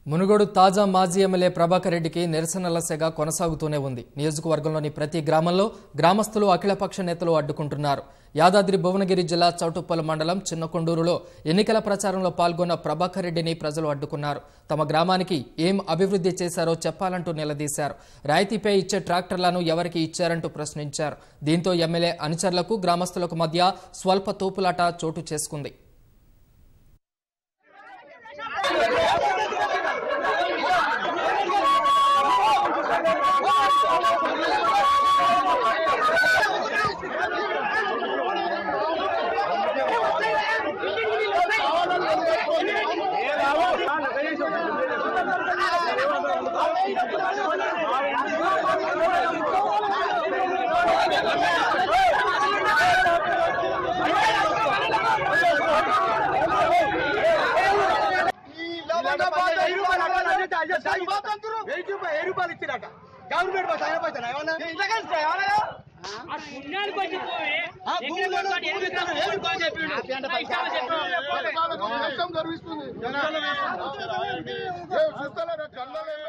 మునుగోడు తాజా మాజీ ఎమ్మెల్యే ప్రభాకర్ రెడ్డికి నిరసనల సెగ కొనసాగుతూనే ఉంది నియోజకవర్గంలోని ప్రతి గ్రామంలో గ్రామస్తులు అఖిలపక్ష నేతలు అడ్డుకుంటున్నారు యాదాద్రి భువనగిరి జిల్లా చౌటుప్పల మండలం చిన్నకొండూరులో ఎన్నికల ప్రచారంలో పాల్గొన్న ప్రభాకర్ రెడ్డిని ప్రజలు అడ్డుకున్నారు తమ గ్రామానికి ఏం అభివృద్ధి చేశారో చెప్పాలంటూ నిలదీశారు రాయితీపై ఇచ్చే ట్రాక్టర్లను ఎవరికి ఇచ్చారంటూ ప్రశ్నించారు దీంతో ఎమ్మెల్యే అనుచరులకు గ్రామస్తులకు మధ్య స్వల్ప తోపులాట చోటు చేసుకుంది వెయ్యి రూపాయలు ఇచ్చిరట గవర్నమెంట్ బస్ ఆయన పైసా ఏమన్నా ఇంట్లో కలిసి ఏమన్నా ఆ పుణ్యానికి వచ్చి పోయి ఆ ఎక్కడ భూమిలో కొనుక్కోండి, ఎక్కడ భూమిలో కొనుక్కోండి భూమిలో చెప్పిండు. చెప్పిండు. నా ఇష్టం చెప్పిన కష్టం కనిపిస్తుంది చూస్తలేరా కళ్ళలో